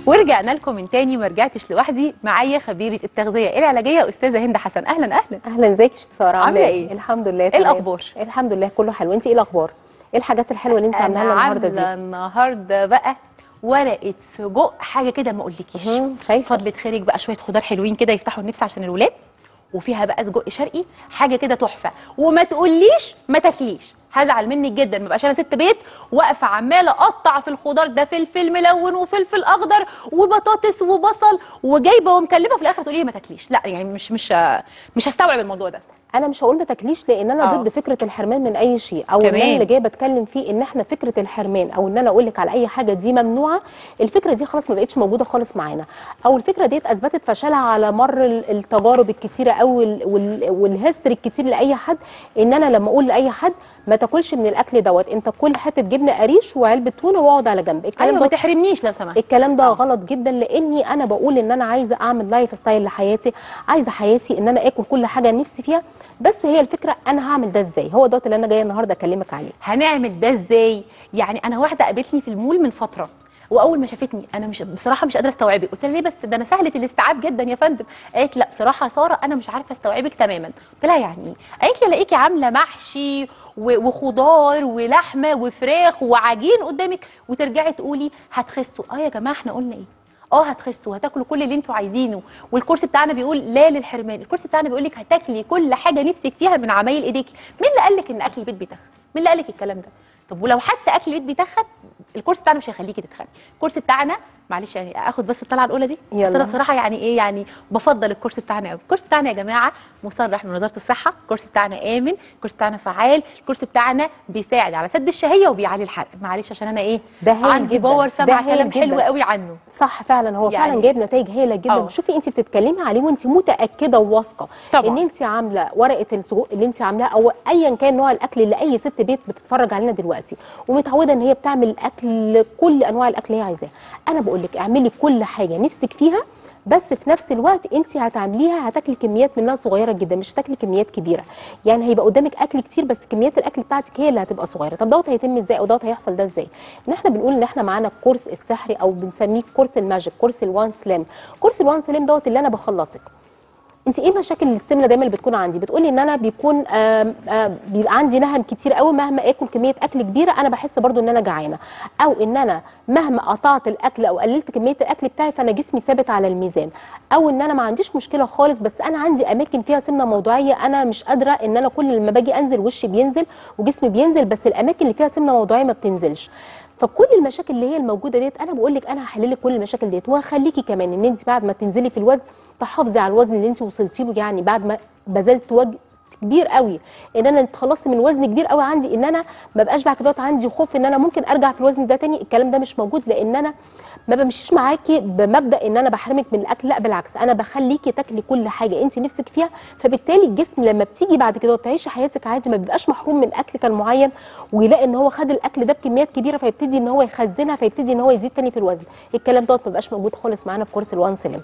ورجعنا لكم من تاني ما رجعتش لوحدي معايا خبيره التغذيه العلاجيه استاذه هند حسن اهلا اهلا اهلا ازيك يا شيف ساره عاملة إيه؟ الحمد لله ايه تمام. الاخبار الحمد لله كله حلو انت ايه الاخبار ايه الحاجات الحلوه اللي انت عاملاها لنا النهارده عامله دي النهارده بقى ورقه سجق حاجه كده ما اقولكيش مهم، شايفة. فضلة خيرك بقى شويه خضار حلوين كده يفتحوا النفس عشان الولاد وفيها بقى سجق شرقي حاجه كده تحفه وما تقوليش ما تاكليش هزعل منك جدا ما بقاش انا ست بيت واقفه عماله اقطع في الخضار ده فلفل ملون وفلفل اخضر وبطاطس وبصل وجايبه ومكلفه في الاخر تقولي لي ما تاكليش لا يعني مش مش مش هستوعب الموضوع ده انا مش هقول ما تاكليش لان انا آه. ضد فكره الحرمان من اي شيء او تمام. ان انا اللي جايه بتكلم فيه ان احنا فكره الحرمان او ان انا اقول لك على اي حاجه دي ممنوعه الفكره دي خلاص ما بقتش موجوده خالص معانا او الفكره ديت اثبتت فشلها على مر ال- التجارب الكتيره او ال- وال- والهيستوري الكتير لاي حد ان انا لما اقول لاي حد ما تاكلش من الاكل دوت انت كل حته جبنه قريش وعلبه تونه واقعد على جنب الكلام ايوه ما ده تحرمنيش لو سمحت الكلام ده آه. غلط جدا لاني انا بقول ان انا عايزه اعمل لايف ستايل لحياتي عايزه حياتي ان انا اكل كل حاجه نفسي فيها بس هي الفكره انا هعمل ده ازاي هو دوت اللي انا جايه النهارده اكلمك عليه هنعمل ده ازاي يعني انا واحده قابلتني في المول من فتره واول ما شافتني انا مش بصراحه مش قادره استوعبك قلت لها ليه بس ده انا سهله الاستيعاب جدا يا فندم قالت لا بصراحه يا ساره انا مش عارفه استوعبك تماما قلت لها يعني ايه قالت لي الاقيكي عامله محشي و- وخضار ولحمه وفراخ وعجين قدامك وترجعي تقولي هتخسوا اه يا جماعه احنا قلنا ايه اه هتخسوا هتاكلوا كل اللي انتوا عايزينه والكورس بتاعنا بيقول لا للحرمان الكورس بتاعنا بيقول لك هتاكلي كل حاجه نفسك فيها من عمايل ايديكي مين اللي قال لك ان اكل البيت بيتخن مين اللي قال لك الكلام ده طب ولو حتى اكل البيت بيتخن الكورس بتاعنا مش هيخليكي تتخني الكورس بتاعنا معلش يعني اخد بس الطلعه الاولى دي يلا. بس انا بصراحه يعني ايه يعني بفضل الكورس بتاعنا قوي الكورس بتاعنا يا جماعه مصرح من وزاره الصحه الكورس بتاعنا امن الكورس بتاعنا فعال الكورس بتاعنا بيساعد على سد الشهيه وبيعلي الحرق معلش عشان انا ايه ده هايل عندي جداً. باور ده سامعه هايل كلام حلو جداً. قوي عنه صح فعلا هو يعني- فعلا جايب نتائج هايله جدا أه. شوفي انت بتتكلمي عليه وانت متاكده وواثقه طبعاً. ان انت عامله ورقه السجق اللي انت عاملاها او ايا كان نوع الاكل اللي اي ست بيت بتتفرج علينا دلوقتي ومتعوده ان هي بتعمل الاكل كل انواع الاكل اللي هي عايزاه انا بقول لك اعملي كل حاجه نفسك فيها بس في نفس الوقت انت هتعمليها هتاكلي كميات منها صغيره جدا مش هتاكلي كميات كبيره يعني هيبقى قدامك اكل كتير بس كميات الاكل بتاعتك هي اللي هتبقى صغيره طب دوت هيتم ازاي او دوت هيحصل ده ازاي ان احنا بنقول ان احنا معانا الكورس السحري او بنسميه كورس الماجيك كورس الوان سلام كورس الوان سلام دوت اللي انا بخلصك انت ايه مشاكل السمنه دايما اللي بتكون عندي بتقولي ان انا بيكون آم آم بيبقى عندي نهم كتير قوي مهما اكل كميه اكل كبيره انا بحس برضو ان انا جعانه او ان انا مهما قطعت الاكل او قللت كميه الاكل بتاعي فانا جسمي ثابت على الميزان او ان انا ما عنديش مشكله خالص بس انا عندي اماكن فيها سمنه موضوعيه انا مش قادره ان انا كل لما باجي انزل وشي بينزل وجسمي بينزل بس الاماكن اللي فيها سمنه موضوعيه ما بتنزلش فكل المشاكل اللي هي الموجوده ديت انا بقول لك انا هحل لك كل المشاكل ديت وهخليكي كمان ان انت بعد ما تنزلي في الوزن تحافظي على الوزن اللي انت وصلتي له يعني بعد ما بذلت وجه كبير قوي ان انا اتخلصت من وزن كبير قوي عندي ان انا ما بقاش بعد كده عندي خوف ان انا ممكن ارجع في الوزن ده تاني الكلام ده مش موجود لان انا ما بمشيش معاكي بمبدا ان انا بحرمك من الاكل لا بالعكس انا بخليكي تاكلي كل حاجه انت نفسك فيها فبالتالي الجسم لما بتيجي بعد كده وتعيشي حياتك عادي ما بيبقاش محروم من اكل كان معين ويلاقي ان هو خد الاكل ده بكميات كبيره فيبتدي ان هو يخزنها فيبتدي ان هو يزيد تاني في الوزن الكلام دوت ما بيبقاش موجود خالص معانا في كورس الوان سليم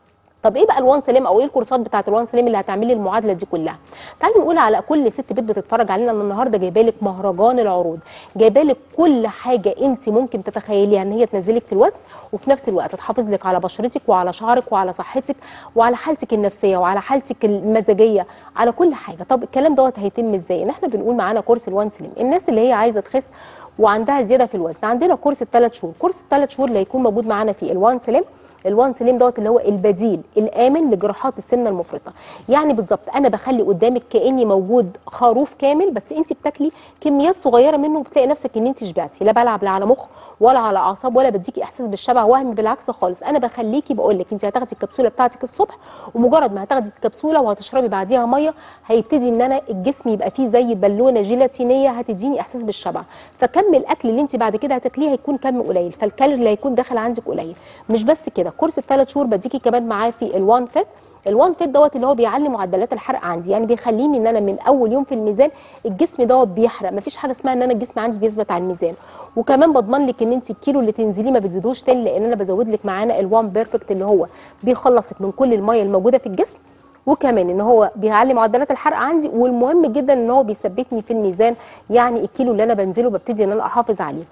طب ايه بقى الوان سليم او ايه الكورسات بتاعه الوان سليم اللي هتعملي المعادله دي كلها تعالي نقول على كل ست بيت بتتفرج علينا انا النهارده جايبه لك مهرجان العروض جايبه لك كل حاجه انت ممكن تتخيليها ان هي تنزلك في الوزن وفي نفس الوقت تحافظ لك على بشرتك وعلى شعرك وعلى صحتك وعلى حالتك النفسيه وعلى حالتك المزاجيه على كل حاجه طب الكلام دوت هيتم ازاي ان احنا بنقول معانا كورس الوان سليم الناس اللي هي عايزه تخس وعندها زياده في الوزن عندنا كورس الثلاث شهور كورس الثلاث شهور اللي هيكون موجود معانا فيه الوان سليم الوان سليم دوت اللي هو البديل الامن لجراحات السمنه المفرطه يعني بالظبط انا بخلي قدامك كاني موجود خروف كامل بس انت بتاكلي كميات صغيره منه وبتلاقي نفسك ان انت شبعتي لا بلعب لا على مخ ولا على اعصاب ولا بديكي احساس بالشبع وهمي بالعكس خالص انا بخليكي بقول لك انت هتاخدي الكبسوله بتاعتك الصبح ومجرد ما هتاخدي الكبسوله وهتشربي بعديها ميه هيبتدي ان انا الجسم يبقى فيه زي بالونه جيلاتينيه هتديني احساس بالشبع فكم الاكل اللي انت بعد كده هتاكليه هيكون كم قليل فالكالوري اللي هيكون داخل عندك قليل مش بس كده كورس الثلاث شهور بديكي كمان معاه في الوان فيت الوان فيت دوت اللي هو بيعلي معدلات الحرق عندي يعني بيخليني ان انا من اول يوم في الميزان الجسم دوت بيحرق مفيش حاجه اسمها ان انا الجسم عندي بيثبت على الميزان وكمان بضمن لك ان انت الكيلو اللي تنزليه ما بتزيدوش تاني لان انا بزود لك معانا الوان بيرفكت اللي هو بيخلصك من كل الميه الموجوده في الجسم وكمان ان هو بيعلي معدلات الحرق عندي والمهم جدا ان هو بيثبتني في الميزان يعني الكيلو اللي انا بنزله ببتدي ان انا احافظ عليه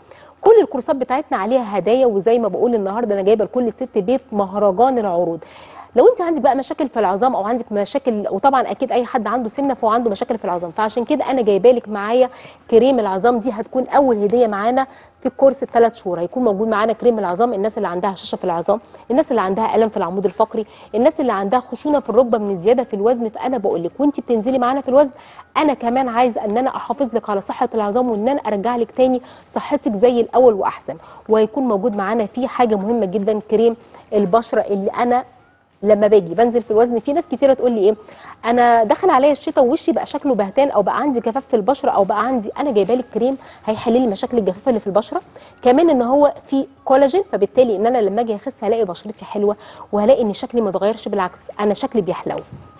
كل الكورسات بتاعتنا عليها هدايا وزي ما بقول النهارده انا جايبه لكل ست بيت مهرجان العروض لو انت عندك بقى مشاكل في العظام او عندك مشاكل وطبعا اكيد اي حد عنده سمنه فهو عنده مشاكل في العظام فعشان كده انا جايبه لك معايا كريم العظام دي هتكون اول هديه معانا في الكورس الثلاث شهور هيكون موجود معانا كريم العظام الناس اللي عندها هشاشه في العظام الناس اللي عندها الم في العمود الفقري الناس اللي عندها خشونه في الركبه من الزياده في الوزن فانا بقول لك وانت بتنزلي معانا في الوزن انا كمان عايزه ان انا احافظ لك على صحه العظام وان انا ارجع لك تاني صحتك زي الاول واحسن وهيكون موجود معانا فيه حاجه مهمه جدا كريم البشره اللي انا لما باجي بنزل في الوزن في ناس كتيره تقول لي ايه انا دخل عليا الشتاء ووشي بقى شكله بهتان او بقى عندي جفاف في البشره او بقى عندي انا جايبه لك كريم هيحل لي مشاكل الجفاف اللي في البشره كمان ان هو فيه كولاجين فبالتالي ان انا لما اجي اخس هلاقي بشرتي حلوه وهلاقي ان شكلي ما اتغيرش بالعكس انا شكلي بيحلو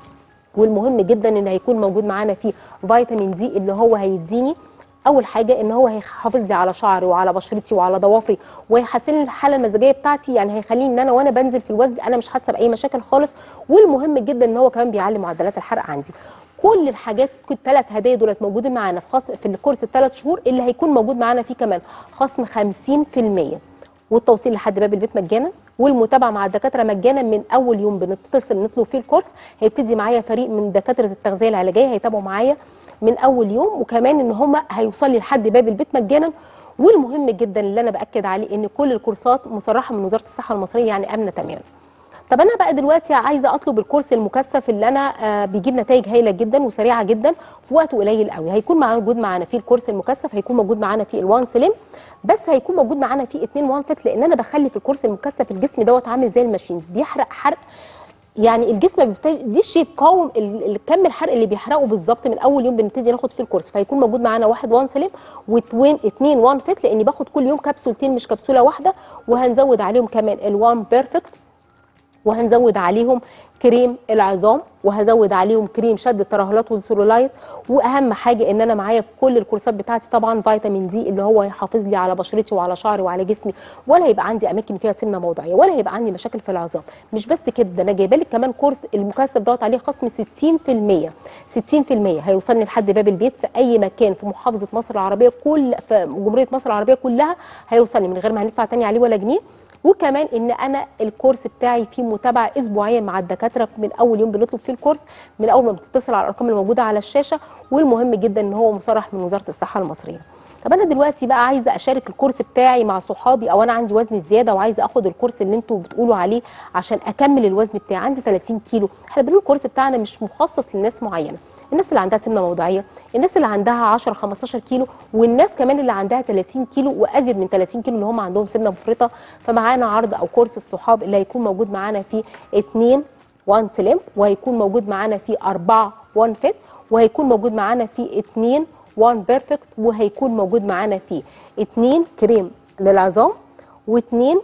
والمهم جدا ان هيكون موجود معانا فيه فيتامين دي اللي هو هيديني اول حاجه ان هو هيحافظ لي على شعري وعلى بشرتي وعلى ضوافري وهيحسن لي الحاله المزاجيه بتاعتي يعني هيخليني ان انا وانا بنزل في الوزن انا مش حاسه باي مشاكل خالص والمهم جدا ان هو كمان بيعلي معدلات الحرق عندي كل الحاجات الثلاث هدايا دولت موجودين معانا في خصم في الكورس الثلاث شهور اللي هيكون موجود معانا فيه كمان خصم 50% والتوصيل لحد باب البيت مجانا والمتابعه مع الدكاتره مجانا من اول يوم بنتصل نطلب فيه الكورس هيبتدي معايا فريق من دكاتره التغذيه العلاجيه هيتابعوا معايا من اول يوم وكمان ان هم هيوصل لي لحد باب البيت مجانا والمهم جدا اللي انا باكد عليه ان كل الكورسات مصرحه من وزاره الصحه المصريه يعني امنه تماما طب انا بقى دلوقتي عايزه اطلب الكورس المكثف اللي انا آه بيجيب نتائج هايله جدا وسريعه جدا في وقت قليل قوي هيكون موجود معانا فيه الكورس المكثف هيكون موجود معانا فيه الوان سليم بس هيكون موجود معانا فيه اتنين وان فيت لان انا بخلي في الكورس المكثف الجسم دوت عامل زي الماشينز بيحرق حرق يعني الجسم ما بيبتديش يقاوم الكم الحرق اللي بيحرقه بالظبط من اول يوم بنبتدي ناخد فيه الكورس فهيكون موجود معانا واحد وان سليم واثنين اتنين وان فيت لاني باخد كل يوم كبسولتين مش كبسوله واحده وهنزود عليهم كمان الوان بيرفكت وهنزود عليهم كريم العظام وهزود عليهم كريم شد الترهلات والسيرولايت واهم حاجه ان انا معايا في كل الكورسات بتاعتي طبعا فيتامين دي اللي هو هيحافظ لي على بشرتي وعلى شعري وعلى جسمي ولا هيبقى عندي اماكن فيها سمنه موضعيه ولا هيبقى عندي مشاكل في العظام مش بس كده ده انا جايبه لك كمان كورس المكثف دوت عليه خصم 60% 60% هيوصلني لحد باب البيت في اي مكان في محافظه مصر العربيه كل في جمهوريه مصر العربيه كلها هيوصلني من غير ما هندفع تاني عليه ولا جنيه وكمان ان انا الكورس بتاعي فيه متابعه اسبوعيه مع الدكاتره من اول يوم بنطلب فيه الكورس من اول ما بتتصل على الارقام الموجوده على الشاشه والمهم جدا ان هو مصرح من وزاره الصحه المصريه طب انا دلوقتي بقى عايزه اشارك الكورس بتاعي مع صحابي او انا عندي وزن زياده وعايزه اخد الكورس اللي انتوا بتقولوا عليه عشان اكمل الوزن بتاعي عندي 30 كيلو احنا بنقول الكورس بتاعنا مش مخصص لناس معينه الناس اللي عندها سمنه موضعيه الناس اللي عندها 10 15 كيلو والناس كمان اللي عندها 30 كيلو وازيد من 30 كيلو اللي هم عندهم سمنه مفرطه فمعانا عرض او كورس الصحاب اللي هيكون موجود معانا فيه 2 1 سليم وهيكون موجود معانا فيه 4 1 فيت وهيكون موجود معانا فيه 2 1 بيرفكت وهيكون موجود معانا فيه 2 كريم للعظام و2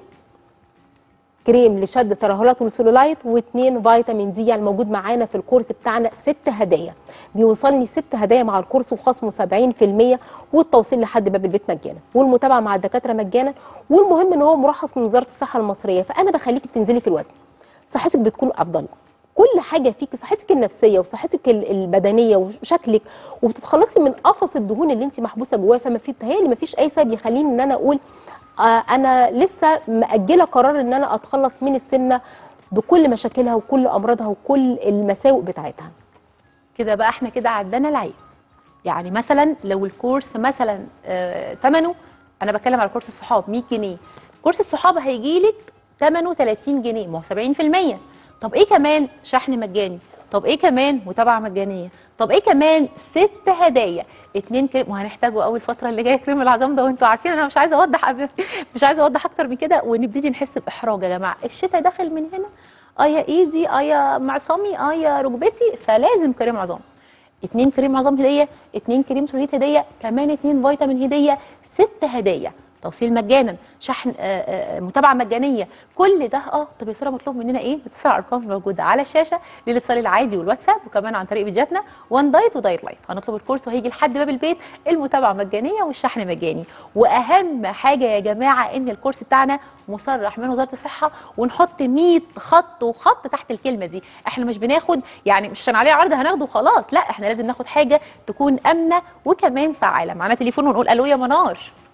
كريم لشد ترهلات والسلولايت واثنين فيتامين دي يعني موجود معانا في الكورس بتاعنا ست هدايا بيوصلني ست هدايا مع الكورس وخصمه 70% والتوصيل لحد باب البيت مجانا والمتابعه مع الدكاتره مجانا والمهم ان هو مرخص من وزاره الصحه المصريه فانا بخليكي بتنزلي في الوزن صحتك بتكون افضل كل حاجه فيك صحتك النفسيه وصحتك البدنيه وشكلك وبتتخلصي من قفص الدهون اللي انت محبوسه جواه فما في تهيألي ما فيش اي سبب يخليني ان انا اقول انا لسه مأجله قرار ان انا اتخلص من السمنه بكل مشاكلها وكل امراضها وكل المساوئ بتاعتها كده بقى احنا كده عدنا العيب يعني مثلا لو الكورس مثلا آه ثمنه انا بتكلم على كورس الصحاب 100 جنيه كورس الصحاب هيجي لك ثمنه 30 جنيه ما هو 70% طب ايه كمان شحن مجاني طب ايه كمان متابعه مجانيه طب ايه كمان ست هدايا اتنين كريم وهنحتاجه اول فتره اللي جايه كريم العظام ده وانتوا عارفين انا مش عايزه اوضح مش عايزه اوضح اكتر من كده ونبتدي نحس باحراج يا جماعه الشتاء داخل من هنا اه يا ايدي اه يا معصمي اه يا ركبتي فلازم كريم عظام اتنين كريم عظام هديه اتنين كريم سوليت هديه كمان اتنين فيتامين هديه ست هدايا توصيل مجانا شحن آآ آآ متابعه مجانيه كل ده اه طب يا ساره مطلوب مننا ايه بتصل على الارقام الموجوده على الشاشه للاتصال العادي والواتساب وكمان عن طريق فيديوهاتنا وان دايت ودايت لايف هنطلب الكورس وهيجي لحد باب البيت المتابعه مجانيه والشحن مجاني واهم حاجه يا جماعه ان الكورس بتاعنا مصرح من وزاره الصحه ونحط 100 خط وخط تحت الكلمه دي احنا مش بناخد يعني مش عشان عليه عرض هناخده خلاص لا احنا لازم ناخد حاجه تكون امنه وكمان فعاله معانا تليفون ونقول الو يا منار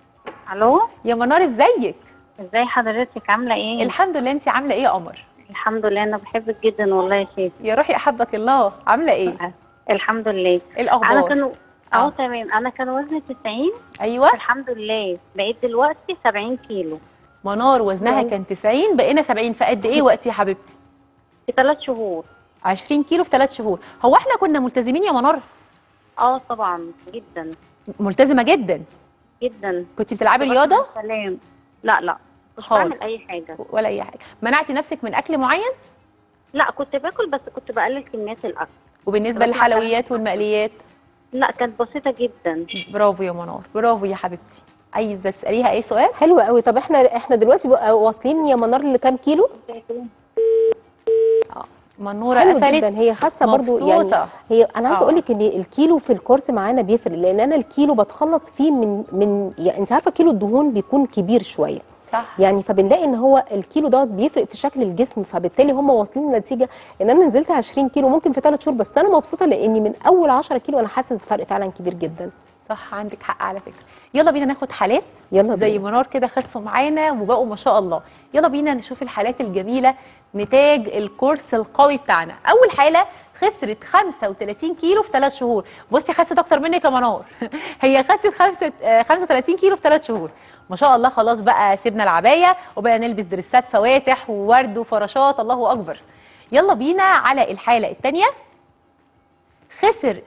الو يا منار ازيك ازاي حضرتك عامله ايه الحمد لله انت عامله ايه يا قمر الحمد لله انا بحبك جدا والله يا شيخ يا روحي احبك الله عامله ايه الحمد لله ايه انا الاخبار كان آه. اه تمام انا كان وزني 90 ايوه الحمد لله بقيت دلوقتي 70 كيلو منار وزنها أيوة. كان 90 بقينا 70 في قد ايه وقت يا حبيبتي في ثلاث شهور 20 كيلو في 3 شهور هو احنا كنا ملتزمين يا منار اه طبعا جدا ملتزمه جدا جدا كنت بتلعبي رياضه سلام لا لا مش خالص. بعمل اي حاجه ولا اي حاجه منعتي نفسك من اكل معين لا كنت باكل بس كنت بقلل كميات الاكل وبالنسبه طب للحلويات والمقليات لا كانت بسيطه جدا برافو يا منار برافو يا حبيبتي عايزه تساليها اي سؤال حلو قوي طب احنا احنا دلوقتي بقى واصلين يا منار لكام كيلو منوره حلو قفلت جدا هي خاسه برضو يعني مبسوطة. هي انا عايزه آه. اقول لك ان الكيلو في الكورس معانا بيفرق لان انا الكيلو بتخلص فيه من من يعني انت عارفه كيلو الدهون بيكون كبير شويه صح يعني فبنلاقي ان هو الكيلو دوت بيفرق في شكل الجسم فبالتالي هم واصلين لنتيجه ان انا نزلت 20 كيلو ممكن في ثلاث شهور بس انا مبسوطه لاني من اول 10 كيلو انا حاسس بفرق فعلا كبير جدا صح عندك حق على فكره يلا بينا ناخد حالات يلا زي بينا. منار كده خسوا معانا وبقوا ما شاء الله يلا بينا نشوف الحالات الجميله نتاج الكورس القوي بتاعنا اول حاله خسرت 35 كيلو في 3 شهور بصي خست اكتر منك يا منار هي خست خمسة- آه، 35 كيلو في 3 شهور ما شاء الله خلاص بقى سيبنا العبايه وبقى نلبس دريسات فواتح وورد وفراشات الله اكبر يلا بينا على الحاله الثانيه خسر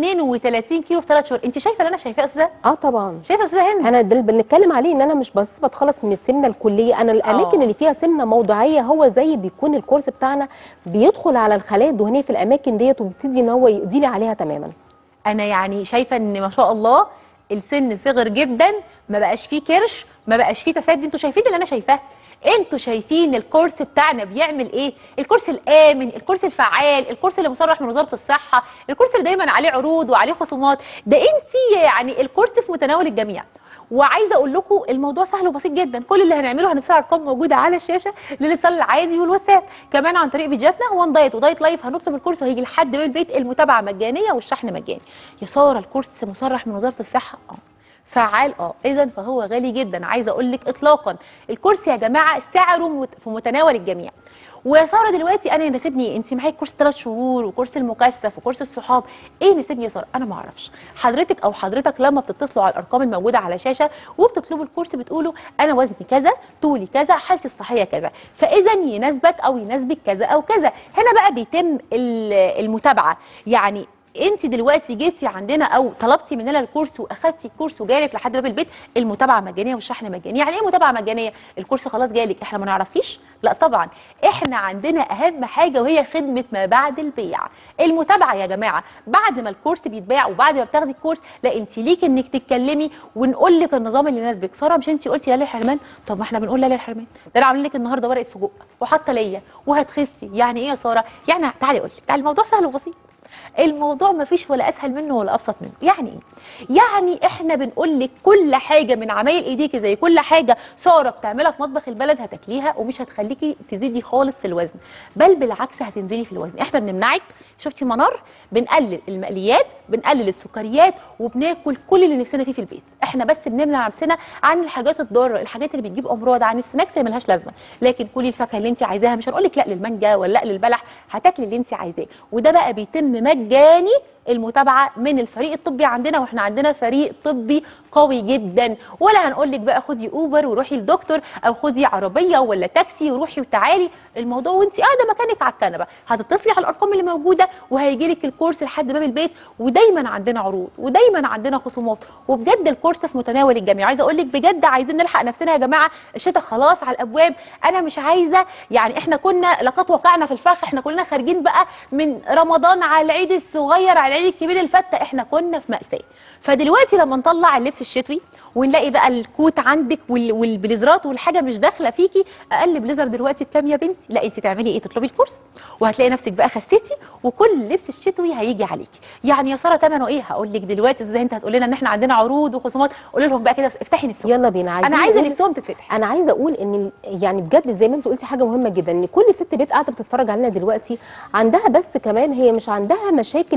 32 كيلو في 3 شهور انت شايفه اللي انا شايفاه يا استاذه اه طبعا شايفه يا استاذه هند انا ده اللي بنتكلم عليه ان انا مش بس بتخلص من السمنه الكليه انا الاماكن آه. اللي فيها سمنه موضعيه هو زي بيكون الكورس بتاعنا بيدخل على الخلايا الدهنيه في الاماكن ديت وبيبتدي ان هو يقضي لي عليها تماما انا يعني شايفه ان ما شاء الله السن صغر جدا ما بقاش فيه كرش ما بقاش فيه تسدي انتوا شايفين اللي انا شايفاه انتوا شايفين الكورس بتاعنا بيعمل ايه الكورس الامن الكورس الفعال الكورس اللي مصرح من وزاره الصحه الكورس اللي دايما عليه عروض وعليه خصومات ده انت يعني الكورس في متناول الجميع وعايزه اقول لكم الموضوع سهل وبسيط جدا كل اللي هنعمله هنرسل ارقام موجوده على الشاشه للاتصال العادي والواتساب كمان عن طريق فيديوهاتنا وان دايت ودايت لايف هنطلب الكورس وهيجي لحد باب البيت المتابعه مجانيه والشحن مجاني يا ساره الكورس مصرح من وزاره الصحه اه فعال اه اذا فهو غالي جدا عايزه اقول لك اطلاقا الكورس يا جماعه سعره مت- في متناول الجميع ويا ساره دلوقتي انا يناسبني إيه؟ انت معاكي كورس ثلاث شهور وكورس المكثف وكورس الصحاب ايه يناسبني يا ساره انا ما اعرفش حضرتك او حضرتك لما بتتصلوا على الارقام الموجوده على الشاشه وبتطلبوا الكورس بتقولوا انا وزني كذا طولي كذا حالتي الصحيه كذا فاذا يناسبك او يناسبك كذا او كذا هنا بقى بيتم ال- المتابعه يعني انت دلوقتي جيتي عندنا او طلبتي مننا الكورس واخدتي الكورس وجالك لحد باب البيت المتابعه مجانيه والشحن مجاني يعني ايه متابعه مجانيه الكورس خلاص جالك احنا ما نعرفكيش لا طبعا احنا عندنا اهم حاجه وهي خدمه ما بعد البيع المتابعه يا جماعه بعد ما الكورس بيتباع وبعد ما بتاخدي الكورس لا انت ليك انك تتكلمي ونقول لك النظام اللي يناسبك ساره مش انت قلتي لا للحرمان طب ما احنا بنقول لا للحرمان ده انا عاملين لك النهارده ورقه سجق وحاطه ليا وهتخسي يعني ايه يا ساره يعني تعالي اقول لك تعالي الموضوع سهل وبسيط الموضوع ما فيش ولا اسهل منه ولا ابسط منه يعني ايه يعني احنا بنقول لك كل حاجه من عمايل ايديكي زي كل حاجه ساره بتعملها في مطبخ البلد هتاكليها ومش هتخليكي تزيدي خالص في الوزن بل بالعكس هتنزلي في الوزن احنا بنمنعك شفتي منار بنقلل المقليات بنقلل السكريات وبناكل كل اللي نفسنا فيه في البيت احنا بس بنمنع نفسنا عن الحاجات الضاره الحاجات اللي بتجيب امراض عن السناكس اللي ملهاش لازمه لكن كلي الفاكهه اللي انت عايزاها مش هنقول لك لا للمانجا ولا لا للبلح هتاكلي اللي انت عايزاه وده بقى بيتم مجاني المتابعه من الفريق الطبي عندنا واحنا عندنا فريق طبي قوي جدا ولا هنقول لك بقى خدي اوبر وروحي لدكتور او خدي عربيه ولا تاكسي وروحي وتعالي الموضوع وانت قاعده مكانك على الكنبه هتتصلي على الارقام اللي موجوده وهيجي لك الكورس لحد باب البيت ودايما عندنا عروض ودايما عندنا خصومات وبجد الكورس في متناول الجميع عايزه اقول لك بجد عايزين نلحق نفسنا يا جماعه الشتاء خلاص على الابواب انا مش عايزه يعني احنا كنا لقد وقعنا في الفخ احنا كلنا خارجين بقى من رمضان على العيد الصغير على العيد الكبير الفته احنا كنا في ماساه فدلوقتي لما نطلع اللبس الشتوي ونلاقي بقى الكوت عندك وال- والبليزرات والحاجه مش داخله فيكي اقل بليزر دلوقتي بكام يا بنتي لا انت تعملي ايه تطلبي الكورس وهتلاقي نفسك بقى خسيتي وكل اللبس الشتوي هيجي عليكي يعني يا ساره ثمنه ايه هقول لك دلوقتي ازاي انت هتقولي لنا ان احنا عندنا عروض وخصومات قولي لهم بقى كده بس افتحي نفسهم يلا بينا عايزين انا عايزه نقول- نفسهم تتفتح انا عايزه اقول ان ال- يعني بجد زي ما انت قلتي حاجه مهمه جدا ان كل ست بيت قاعده بتتفرج علينا دلوقتي عندها بس كمان هي مش عندها مشاكل في ان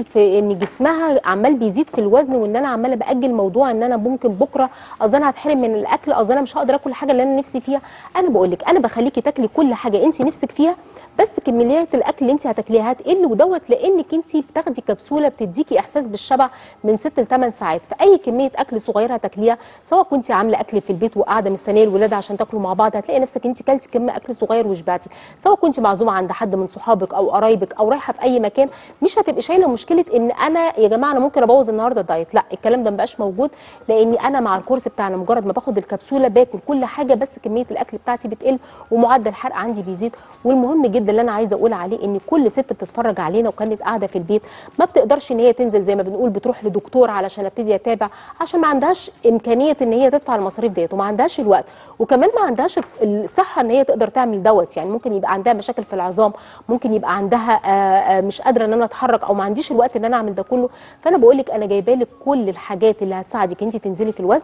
ان جسمها عمال بيزيد في الوزن وان انا عماله باجل موضوع ان انا ممكن بكره اصل انا هتحرم من الاكل اصل انا مش هقدر اكل الحاجه اللي انا نفسي فيها انا بقول لك انا بخليكي تاكلي كل حاجه انت نفسك فيها بس كميات الاكل اللي انت هتاكليها هتقل ودوت لانك انت بتاخدي كبسوله بتديكي احساس بالشبع من 6 ل 8 ساعات فاي كميه اكل صغيره هتاكليها سواء كنت عامله اكل في البيت وقاعده مستنيه الولاده عشان تاكلوا مع بعض هتلاقي نفسك انت كلتي كميه اكل صغير وشبعتي سواء كنت معزومه عند حد من صحابك او قرايبك او رايحه في اي مكان مش هتبقي شايله مشكله ان انا يا جماعه انا ممكن ابوظ النهارده الدايت لا الكلام ده مبقاش موجود لاني انا مع الكورس بتاعنا مجرد ما باخد الكبسوله باكل كل حاجه بس كميه الاكل بتاعتي بتقل ومعدل الحرق عندي بيزيد والمهم جدا اللي انا عايزه اقول عليه ان كل ست بتتفرج علينا وكانت قاعده في البيت ما بتقدرش ان هي تنزل زي ما بنقول بتروح لدكتور علشان ابتدي اتابع عشان ما عندهاش امكانيه ان هي تدفع المصاريف ديت وما عندهاش الوقت وكمان ما عندهاش الصحه ان هي تقدر تعمل دوت يعني ممكن يبقى عندها مشاكل في العظام ممكن يبقى عندها آه، آه، مش قادره ان انا اتحرك او ما عنديش الوقت ان انا اعمل ده كله فانا بقول لك انا جايبه لك كل الحاجات اللي هتساعدك انت تنزلي في الوزن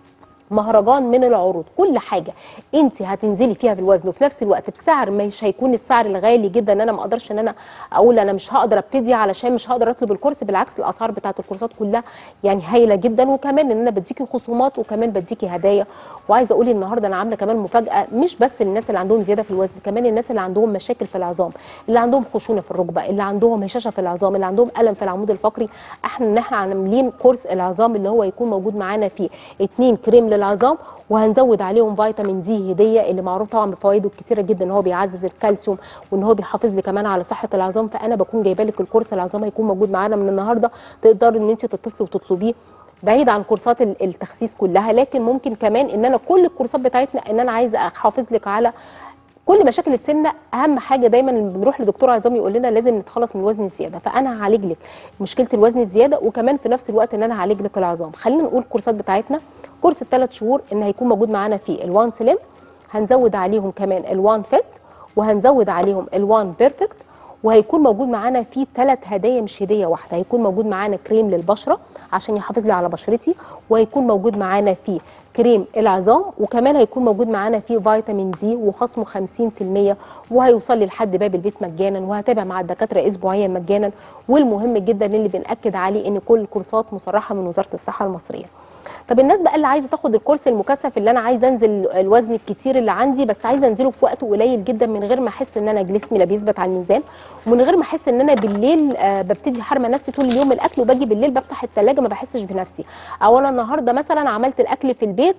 مهرجان من العروض كل حاجه انت هتنزلي فيها في الوزن وفي نفس الوقت بسعر مش هيكون السعر الغالي جدا ان انا ما اقدرش ان انا اقول انا مش هقدر ابتدي علشان مش هقدر اطلب الكورس بالعكس الاسعار بتاعت الكورسات كلها يعني هايله جدا وكمان ان انا بديكي خصومات وكمان بديكي هدايا وعايزه اقول النهارده انا عامله كمان مفاجاه مش بس للناس اللي عندهم زياده في الوزن كمان الناس اللي عندهم مشاكل في العظام اللي عندهم خشونه في الركبه اللي عندهم هشاشه في العظام اللي عندهم الم في العمود الفقري احنا ان احنا عاملين كورس العظام اللي هو يكون موجود معانا فيه اتنين كريم للعظام وهنزود عليهم فيتامين دي هديه اللي معروف طبعا بفوائده الكتيره جدا ان هو بيعزز الكالسيوم وان هو بيحافظ لي كمان على صحه العظام فانا بكون جايبه لك الكورس العظام هيكون موجود معانا من النهارده تقدري ان انت تتصلي وتطلبيه بعيد عن كورسات ال- التخسيس كلها لكن ممكن كمان ان انا كل الكورسات بتاعتنا ان انا عايزه احافظ لك على كل مشاكل السمنه اهم حاجه دايما لما بنروح لدكتور عظام يقول لنا لازم نتخلص من الوزن الزياده فانا هعالج لك مشكله الوزن الزياده وكمان في نفس الوقت ان انا هعالج لك العظام خلينا نقول الكورسات بتاعتنا كورس الثلاث شهور ان هيكون موجود معانا فيه الوان سليم هنزود عليهم كمان الوان فيت وهنزود عليهم الوان بيرفكت وهيكون موجود معانا فيه ثلاث هدايا مش هديه واحده هيكون موجود معانا كريم للبشره عشان يحافظ لي على بشرتي وهيكون موجود معانا فيه كريم العظام وكمان هيكون موجود معانا فيه فيتامين دي وخصمه 50% وهيوصل لي لحد باب البيت مجانا وهتابع مع الدكاتره اسبوعيا مجانا والمهم جدا اللي بناكد عليه ان كل الكورسات مصرحه من وزاره الصحه المصريه طب الناس بقى اللي عايزه تاخد الكورس المكثف اللي انا عايزه انزل الوزن الكتير اللي عندي بس عايزه انزله في وقت قليل جدا من غير ما احس ان انا جسمي لا بيثبت على الميزان ومن غير ما احس ان انا بالليل آه، ببتدي حارمه نفسي طول اليوم من الاكل وباجي بالليل بفتح الثلاجه ما بحسش بنفسي او انا النهارده مثلا عملت الاكل في البيت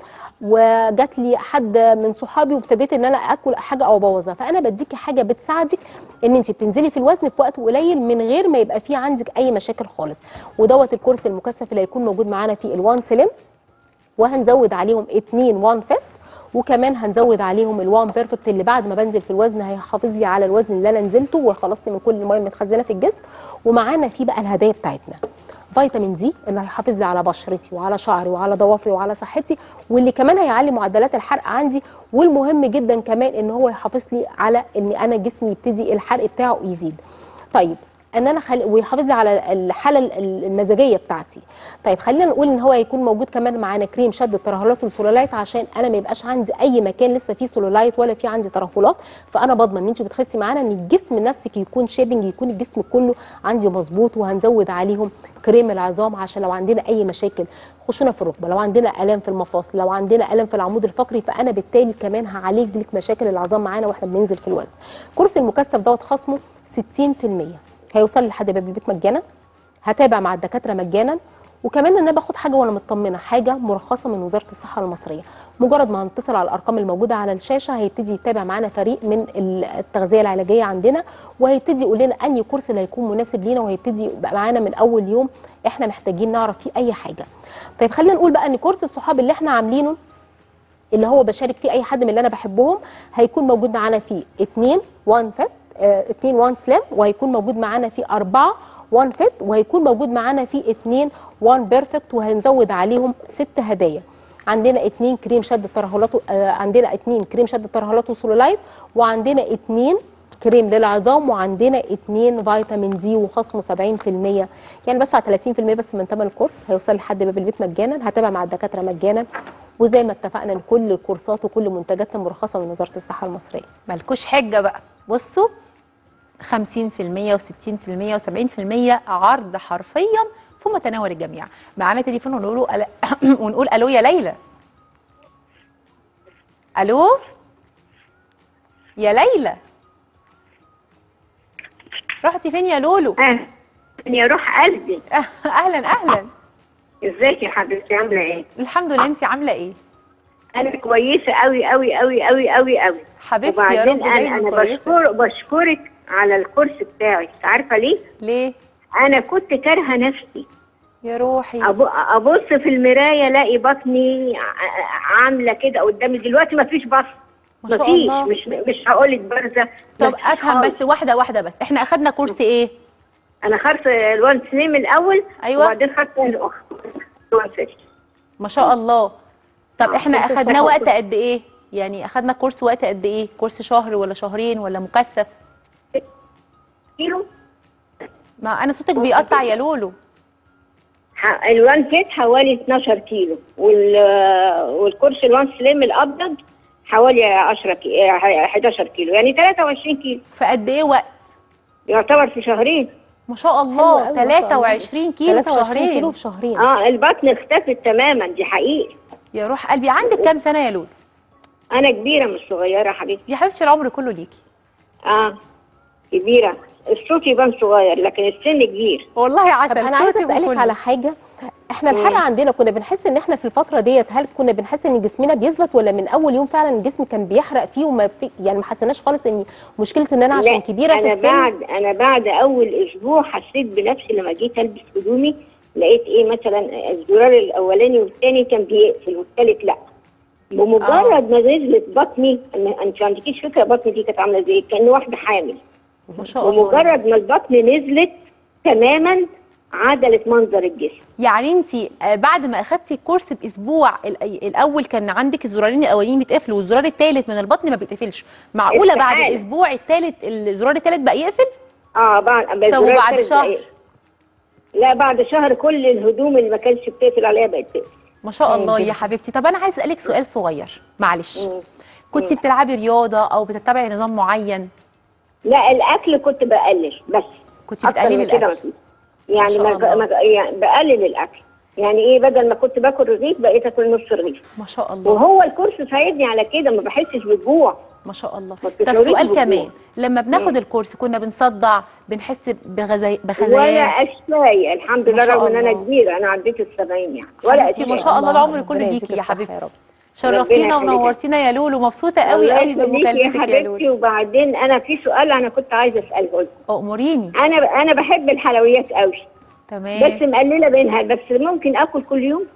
وجات لي حد من صحابي وابتديت ان انا اكل حاجه او ابوظها فانا بديكي حاجه بتساعدك ان انت بتنزلي في الوزن في وقت قليل من غير ما يبقى في عندك اي مشاكل خالص ودوت الكورس المكثف اللي هيكون موجود معانا في الوان سليم وهنزود عليهم اتنين وان فيت وكمان هنزود عليهم الوان بيرفكت اللي بعد ما بنزل في الوزن هيحافظ لي على الوزن اللي انا نزلته ويخلصني من كل الميه المتخزنه في الجسم ومعانا فيه بقى الهدايا بتاعتنا فيتامين دي اللي هيحافظ لي على بشرتي وعلى شعري وعلى ضوافري وعلى صحتي واللي كمان هيعلي معدلات الحرق عندي والمهم جدا كمان ان هو يحافظ لي على ان انا جسمي يبتدي الحرق بتاعه يزيد طيب ان انا خل... ويحافظ لي على الحاله ال- المزاجيه بتاعتي طيب خلينا نقول ان هو هيكون موجود كمان معانا كريم شد الترهلات والسلولايت عشان انا ما يبقاش عندي اي مكان لسه فيه سلولايت ولا فيه عندي ترهلات فانا بضمن ان انت بتخسي معانا ان الجسم نفسك يكون شيبنج يكون الجسم كله عندي مظبوط وهنزود عليهم كريم العظام عشان لو عندنا اي مشاكل خشونه في الركبه لو عندنا الام في المفاصل لو عندنا الم في العمود الفقري فانا بالتالي كمان هعالج لك مشاكل العظام معانا واحنا بننزل في الوزن كورس المكثف دوت خصمه 60% هيوصل لي لحد باب البيت مجانا هتابع مع الدكاتره مجانا وكمان ان انا باخد حاجه وانا مطمنه حاجه مرخصه من وزاره الصحه المصريه مجرد ما هنتصل على الارقام الموجوده على الشاشه هيبتدي يتابع معانا فريق من التغذيه العلاجيه عندنا وهيبتدي يقول لنا انهي كورس اللي هيكون مناسب لينا وهيبتدي يبقى معانا من اول يوم احنا محتاجين نعرف فيه اي حاجه طيب خلينا نقول بقى ان كورس الصحاب اللي احنا عاملينه اللي هو بشارك فيه اي حد من اللي انا بحبهم هيكون موجود معانا فيه اتنين وان فيت اه اتنين وان سلام وهيكون موجود معانا فيه اربعه وان فيت وهيكون موجود معانا فيه اتنين وان بيرفكت وهنزود عليهم ست هدايا عندنا اتنين كريم شد الترهلات آه عندنا اتنين كريم شد الترهلات وسولولايت وعندنا اتنين كريم للعظام وعندنا اتنين فيتامين دي وخصمه 70% يعني بدفع 30% بس من ثمن الكورس هيوصل لحد باب البيت مجانا هتابع مع الدكاتره مجانا وزي ما اتفقنا ان كل الكورسات وكل منتجاتنا مرخصه من وزاره الصحه المصريه مالكوش حجه بقى بصوا 50% و60% و70% عرض حرفيا في متناول الجميع معانا تليفون ونقول له ألا... ونقول الو يا ليلى الو يا ليلى رحتي فين يا لولو اه يا روح قلبي اهلا اهلا ازيك يا حبيبتي عامله ايه الحمد لله انت عامله ايه انا كويسه قوي قوي قوي قوي قوي قوي حبيبتي يا وبعدين رب انا دايما انا كويسه بشكر بشكرك على الكورس بتاعك عارفه ليه ليه انا كنت كارهه نفسي يا روحي أب- ابص في المرايه الاقي بطني ع- عامله كده قدامي دلوقتي مفيش بص ما شاء مفيش الله. مش مش هقول لك بارزه طب مفيش افهم خالص. بس واحده واحده بس احنا اخدنا كورس ايه انا خدت الوان سليم الاول أيوة. وبعدين خدت الوان سيشن ما شاء الله طب آه، احنا كورس اخدناه الصحة. وقت قد ايه يعني اخدنا كورس وقت قد ايه كورس شهر ولا شهرين ولا مكثف كيلو ما انا صوتك بيقطع يا لولو ح- الوان كيت حوالي 12 كيلو وال والكرسي الوان سليم الابيض حوالي 10 كي... اه 11 كيلو يعني 23 كيلو في قد ايه وقت يعتبر في شهرين ما شاء حلو الله قوي، ما شاء الله. 23 كيلو في 23 كيلو شهرين في شهرين اه البطن اختفت تماما دي حقيقي يا روح قلبي عندك كام سنه يا لولو انا كبيره مش صغيره يا حبيبتي يا حبيبتي العمر كله ليكي اه كبيره الصوت يبان صغير لكن السن كبير والله عسل طب انا عايزه صوتك اسالك وكله. على حاجه احنا الحلقه عندنا كنا بنحس ان احنا في الفتره ديت هل كنا بنحس ان جسمنا بيثبت ولا من اول يوم فعلا الجسم كان بيحرق فيه وما في يعني ما حسيناش خالص ان مشكله ان انا عشان لا، كبيره في انا السن بعد انا بعد اول اسبوع حسيت بنفسي لما جيت البس هدومي لقيت ايه مثلا الزرار الاولاني والثاني كان بيقفل والثالث لا بمجرد ما نزلت بطني أنا- انت ما عندكيش فكره بطني دي كانت عامله ازاي كان واحده حامل ما شاء الله ومجرد ما البطن نزلت تماما عدلت منظر الجسم يعني انت بعد ما اخدتي الكورس باسبوع ال- الاول كان عندك الزرارين الاولانيين بيتقفلوا والزرار الثالث من البطن ما بيتقفلش معقوله بعد استحالة. الاسبوع الثالث الزرار الثالث بقى يقفل اه بعد طب الزرار وبعد الثالث شهر؟ بقى- لا بعد شهر كل الهدوم اللي ما كانش بتقفل عليها بقت تقفل ما شاء هايل الله يا جدا. حبيبتي طب انا عايز اسالك سؤال صغير معلش مم. كنت بتلعبي رياضه او بتتبعي نظام معين لا الاكل كنت بقلل بس كنت أكتر بتقللي من كده الاكل مفيش. يعني شاء ما الله. ما يعني بقلل الاكل يعني ايه بدل ما كنت باكل رغيف بقيت اكل نص رغيف ما شاء الله وهو الكورس ساعدني على كده ما بحسش بالجوع ما شاء الله ما طب بتشعريش سؤال بالجوع. كمان لما بناخد الكورس كنا بنصدع بنحس بغزي... ولا بخزيان اشلاي الحمد ما لله شاء رغم ان انا الله. كبيره انا عديت السبعين يعني ولا حبيبتي ما اشلاي شاء الله الله، العمر كله ربنا ليكي يديك يا الصحة يا حبيبتي رب. شرفتينا ربنا يخليكي. ونورتينا يا لولو مبسوطه قوي الله قوي يخليكي بمكالمتك يا حبيبتي لولو وبعدين انا في سؤال انا كنت عايزه اساله لكم اموريني انا انا بحب الحلويات قوي بس تمام مقلله بينها بس ممكن اكل كل يوم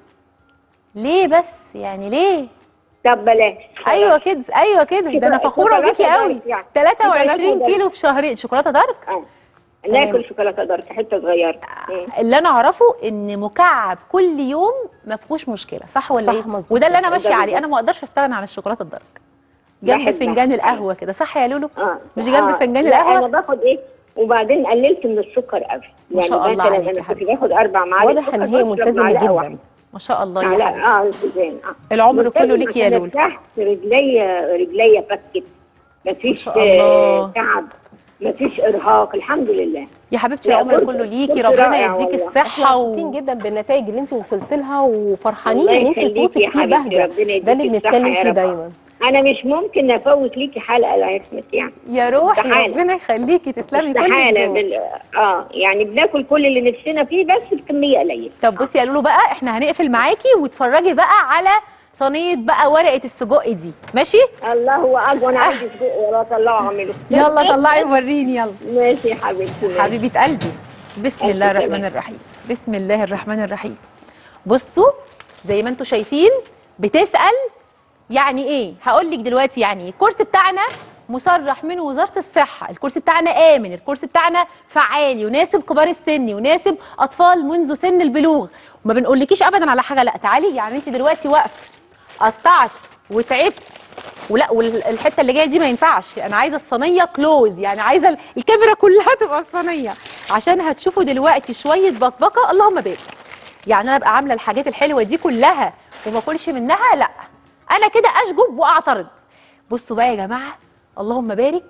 ليه بس يعني ليه طب بلاش ايوه كده ايوه كده ده انا شوكولا- فخوره شوكولاتة بيكي قوي دارك يعني. 23 شوكولاتة كيلو في شهرين شوكولاته دارك اه تمام. ناكل شوكولاته دارك حته صغيره مم. اللي انا اعرفه ان مكعب كل يوم ما فيهوش مشكله صح ولا صح، ايه مظبوط. وده اللي انا ده ماشيه عليه بالظبط. انا ما اقدرش استغنى عن الشوكولاته الدارك جنب بحبها. فنجان القهوه كده صح يا لولو اه مش جنب آه. فنجان لا القهوه انا باخد ايه وبعدين قللت من السكر قوي ما شاء يعني الله مثلا عليك يا انا كنت حبيبتي. باخد اربع معالق واضح ان سكر، هي بشرب ملتزمه معلقة واحدة. جدا ما شاء الله يا معلقة- حبيبي اه التزام اه العمر كله ملتزمة ليك يا عشان لولو ارتاح رجليا رجليا فكت مفيش ما شاء الله. آه، تعب مفيش ارهاق الحمد لله يا حبيبتي لا، العمر كنت- كله ليكي كنت ربنا رائعة يديكي والله. الصحه احنا و... مبسوطين جدا بالنتائج اللي انت وصلت لها وفرحانين الله ان انت يخليكي صوتك يا فيه حبيبتي، بهجه ربنا يديكي ده اللي الصحة بنتكلم يا فيه رب. دايما انا مش ممكن افوت ليكي حلقه لا يسمك يعني يا روحي استحالة. ربنا يخليكي تسلمي كل استحاله ذوق بال... اه يعني بناكل كل اللي نفسنا فيه بس بكميه قليله طب بصي يا لولو بقى احنا هنقفل معاكي واتفرجي بقى على صينيه بقى ورقه السجق دي ماشي الله اكبر انا عايز اسبوع ولا اطلعه اعمله يلا طلعي وريني يلا ماشي يا حبيبتي ماشي. حبيبه قلبي بسم ألف الله الرحمن سلامة. الرحيم بسم الله الرحمن الرحيم بصوا زي ما انتم شايفين بتسال يعني ايه هقول لك دلوقتي يعني ايه الكورس بتاعنا مصرح من وزاره الصحه الكورس بتاعنا امن الكورس بتاعنا فعال يناسب كبار السن يناسب اطفال منذ سن البلوغ وما بنقولكيش ابدا على حاجه لا تعالي يعني انت دلوقتي واقفه قطعت وتعبت ولا والحته اللي جايه دي ما ينفعش انا عايزه الصينيه كلوز يعني عايزه ال- الكاميرا كلها تبقى الصينيه عشان هتشوفوا دلوقتي شويه بقبقه اللهم بارك يعني انا ابقى عامله الحاجات الحلوه دي كلها وما اكلش منها لا انا كده اشجب واعترض بصوا بقى يا جماعه اللهم بارك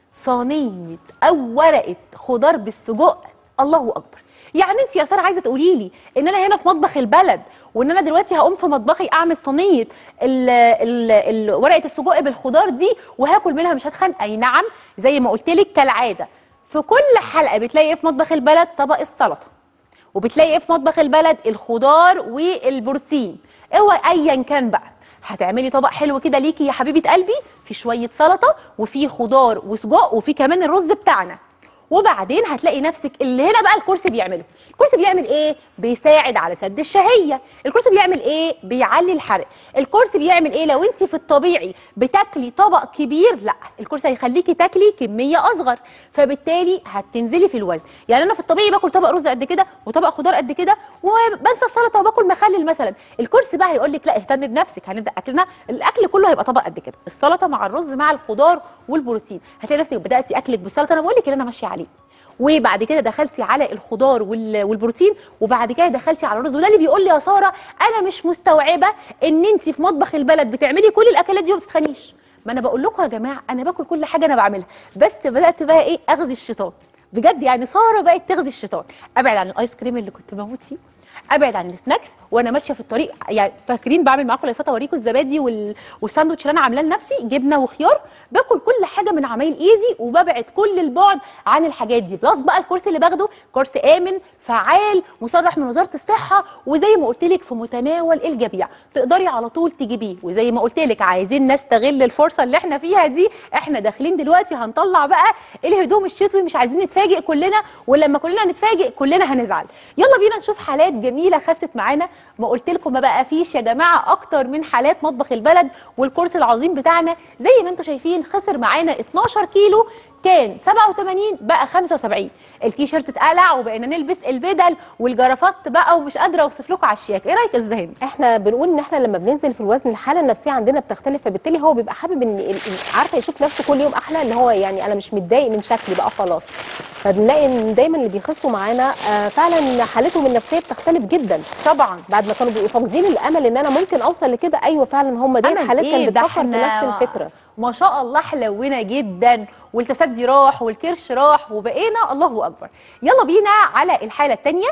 صينيه او ورقه خضار بالسجق الله اكبر يعني انت يا ساره عايزه تقولي لي ان انا هنا في مطبخ البلد وان انا دلوقتي هقوم في مطبخي اعمل صينيه ال- ال- ال- ورقه السجق بالخضار دي وهاكل منها مش هتخن اي نعم زي ما قلت لك كالعاده في كل حلقه بتلاقي ايه في مطبخ البلد طبق السلطه وبتلاقي ايه في مطبخ البلد الخضار والبروتين اوعى ايا كان بقى هتعملي طبق حلو كده ليكي يا حبيبه قلبي في شويه سلطه وفي خضار وسجق وفي كمان الرز بتاعنا وبعدين هتلاقي نفسك اللي هنا بقى الكرسي بيعمله الكرسي بيعمل ايه بيساعد على سد الشهيه الكرسي بيعمل ايه بيعلي الحرق الكرسي بيعمل ايه لو انت في الطبيعي بتاكلي طبق كبير لا الكرسي هيخليكي تاكلي كميه اصغر فبالتالي هتنزلي في الوزن يعني انا في الطبيعي باكل طبق رز قد كده وطبق خضار قد كده وبنسى السلطه وباكل مخلل مثلا الكرسي بقى هيقول لك لا اهتم بنفسك هنبدا اكلنا الاكل كله هيبقى طبق قد كده السلطه مع الرز مع الخضار والبروتين هتلاقي نفسك بداتي اكلك بالسلطه انا بقول لك اللي انا ماشيه عليه وبعد كده دخلتي على الخضار وال- والبروتين وبعد كده دخلتي على الرز وده اللي بيقول لي يا ساره انا مش مستوعبه ان انت في مطبخ البلد بتعملي كل الاكلات دي وما بتتخنيش ما انا بقول لكم يا جماعه انا باكل كل حاجه انا بعملها بس بدات بقى ايه اغزي الشيطان بجد يعني ساره بقت تغزي الشيطان ابعد عن الايس كريم اللي كنت بموت فيه ابعد عن السناكس وانا ماشيه في الطريق يعني فاكرين بعمل معاكم لايفات اوريكم الزبادي وال... والساندوتش اللي انا عاملاه لنفسي جبنه وخيار باكل كل حاجه من عمايل ايدي وببعد كل البعد عن الحاجات دي بلس بقى الكورس اللي باخده كورس امن فعال مصرح من وزاره الصحه وزي ما قلت لك في متناول الجميع تقدري على طول تجيبيه وزي ما قلت لك عايزين نستغل الفرصه اللي احنا فيها دي احنا داخلين دلوقتي هنطلع بقى الهدوم الشتوي مش عايزين نتفاجئ كلنا ولما كلنا نتفاجئ كلنا هنزعل يلا بينا نشوف حالات جميله خست معانا ما قلت لكم ما بقى فيش يا جماعه اكتر من حالات مطبخ البلد والكورس العظيم بتاعنا زي ما انتم شايفين خسر معانا 12 كيلو كان 87 بقى 75 التيشيرت اتقلع وبقينا نلبس البدل والجرافات بقى ومش قادره اوصف لكم على الشياكه ايه رايك الزهن احنا بنقول ان احنا لما بننزل في الوزن الحاله النفسيه عندنا بتختلف فبالتالي هو بيبقى حابب ان ال- ال- عارفه يشوف نفسه كل يوم احلى اللي هو يعني انا مش متضايق من شكلي بقى خلاص فبنلاقي ان دايما اللي بيخسوا معانا آه فعلا حالتهم النفسيه بتختلف جدا طبعا بعد ما كانوا بيبقوا فاقدين الامل ان انا ممكن اوصل لكده ايوه فعلا هم دي أمل الحالات إيه؟ كانت ده بتفكر في إحنا نفس الفكره ما شاء الله حلونا جدا والتسدي راح والكرش راح وبقينا الله اكبر يلا بينا على الحاله الثانيه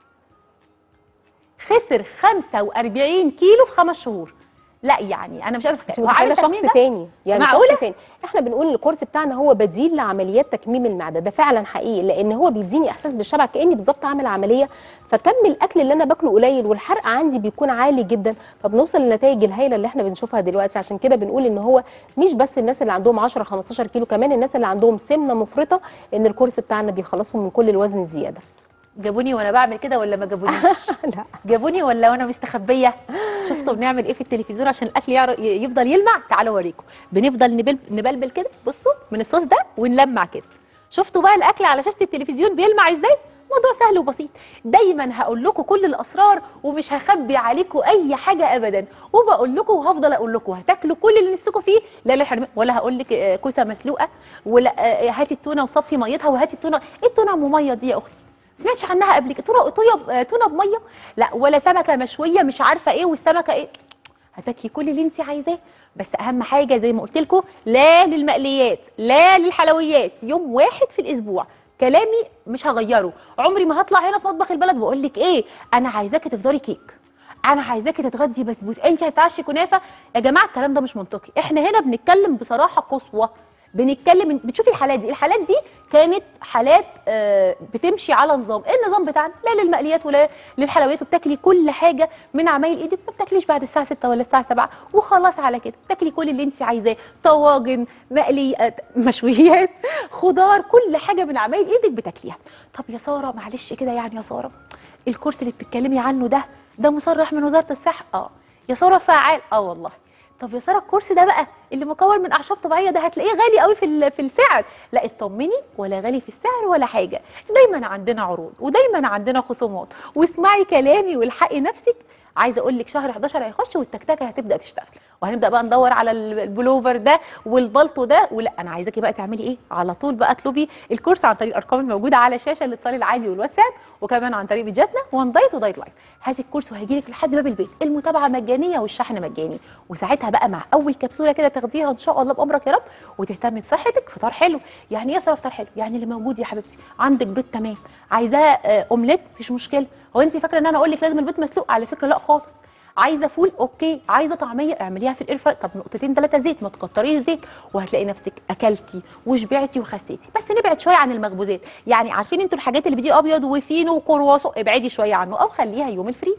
خسر 45 كيلو في خمس شهور لا يعني انا مش قادره انت هو عامل متخيله التمرين شخص ده؟ تاني يعني معقولة؟ شخص تاني احنا بنقول ان الكورس بتاعنا هو بديل لعمليات تكميم المعده ده فعلا حقيقي لان هو بيديني احساس بالشبع كاني بالظبط عامل عمليه فكم الاكل اللي انا باكله قليل والحرق عندي بيكون عالي جدا فبنوصل للنتائج الهائله اللي احنا بنشوفها دلوقتي عشان كده بنقول ان هو مش بس الناس اللي عندهم 10 15 كيلو كمان الناس اللي عندهم سمنه مفرطه ان الكورس بتاعنا بيخلصهم من كل الوزن الزياده جابوني وانا بعمل كده ولا ما جابونيش لا جابوني ولا وانا مستخبيه شفتوا بنعمل ايه في التلفزيون عشان الاكل يعرف يفضل يلمع تعالوا اوريكم بنفضل نبل نبلبل كده بصوا من الصوص ده ونلمع كده شفتوا بقى الاكل على شاشه التلفزيون بيلمع ازاي موضوع سهل وبسيط دايما هقول لكم كل الاسرار ومش هخبي عليكم اي حاجه ابدا وبقول لكم وهفضل اقول لكم هتاكلوا كل اللي نفسكم فيه لا لا الحرمان ولا هقول لك آه، كوسه مسلوقه ولا آه، هاتي التونه وصفي ميتها وهاتي التونه ايه التونه ام ميه دي يا اختي سمعتش عنها قبل كده تونه تونه تونه بميه لا ولا سمكه مشويه مش عارفه ايه والسمكه ايه هتاكلي كل اللي انت عايزاه بس اهم حاجه زي ما قلت لكم لا للمقليات لا للحلويات يوم واحد في الاسبوع كلامي مش هغيره عمري ما هطلع هنا في مطبخ البلد واقول لك ايه انا عايزاكي تفطري كيك انا عايزاكي تتغدي بسبوس انت هتعشي كنافه يا جماعه الكلام ده مش منطقي احنا هنا بنتكلم بصراحه قصوى بنتكلم بتشوفي الحالات دي الحالات دي كانت حالات آه، بتمشي على نظام ايه النظام بتاعنا لا للمقليات ولا للحلويات وبتاكلي كل حاجه من عمايل ايدك ما بتاكليش بعد الساعه 6 ولا الساعه 7 وخلاص على كده بتاكلي كل اللي انت عايزاه طواجن مقليات مشويات خضار كل حاجه من عمايل ايدك بتاكليها طب يا ساره معلش كده يعني يا ساره الكورس اللي بتتكلمي عنه ده ده مصرح من وزاره الصحه اه يا ساره فعال اه والله طب يا ساره الكورس ده بقى اللي مكون من اعشاب طبيعيه ده هتلاقيه غالي قوي في ال- في السعر لا اطمني ولا غالي في السعر ولا حاجه دايما عندنا عروض ودايما عندنا خصومات واسمعي كلامي والحقي نفسك عايزه اقول لك شهر 11 هيخش والتكتكه هتبدا تشتغل وهنبدا بقى ندور على ال- البلوفر ده والبلطو ده ولا انا عايزاكي بقى تعملي ايه على طول بقى اطلبي الكورس عن طريق الارقام الموجوده على الشاشه الاتصال العادي والواتساب وكمان عن طريق فيديوهاتنا وان دايت ودايت لايف هاتي الكورس وهيجي لك لحد باب البيت المتابعه مجانيه والشحن مجاني وساعتها بقى مع اول كبسوله كده تاخديها ان شاء الله بامرك يا رب وتهتمي بصحتك فطار حلو يعني ايه أصل فطار حلو يعني اللي موجود يا حبيبتي عندك بيض تمام عايزاه آه، اومليت مفيش مشكله هو انت فاكره ان انا اقول لك لازم البيض مسلوق على فكره لا خالص عايزه فول اوكي عايزه طعميه اعمليها في الاير فراير طب نقطتين ثلاثه زيت ما تكتريش زيت وهتلاقي نفسك اكلتي وشبعتي وخسيتي بس نبعد شويه عن المخبوزات يعني عارفين انتوا الحاجات اللي بدي ابيض وفينو وكرواسو ابعدي شويه عنه او خليها يوم الفري